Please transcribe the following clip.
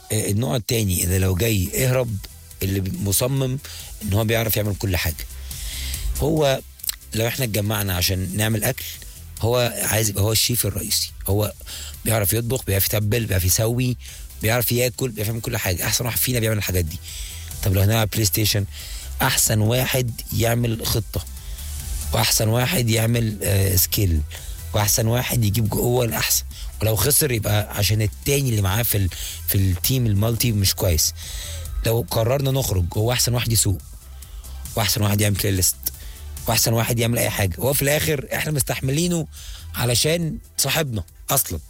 آه، النوع التاني اللي لو جاي اهرب اللي مصمم ان هو بيعرف يعمل كل حاجه هو لو احنا اتجمعنا عشان نعمل اكل هو عايز يبقى هو الشيف الرئيسي هو بيعرف يطبخ بيعرف يتبل بيعرف يسوي بيعرف ياكل بيعرف يعمل كل حاجه احسن واحد فينا بيعمل الحاجات دي طب لو هنلعب بلاي ستيشن احسن واحد يعمل خطه واحسن واحد يعمل آه سكيل واحسن واحد يجيب جوه الاحسن ولو خسر يبقى عشان التاني اللي معاه في ال... في التيم المالتي مش كويس لو قررنا نخرج هو احسن واحد يسوق واحسن واحد يعمل بلاي ليست واحسن واحد يعمل اي حاجه هو في الاخر احنا مستحملينه علشان صاحبنا اصلا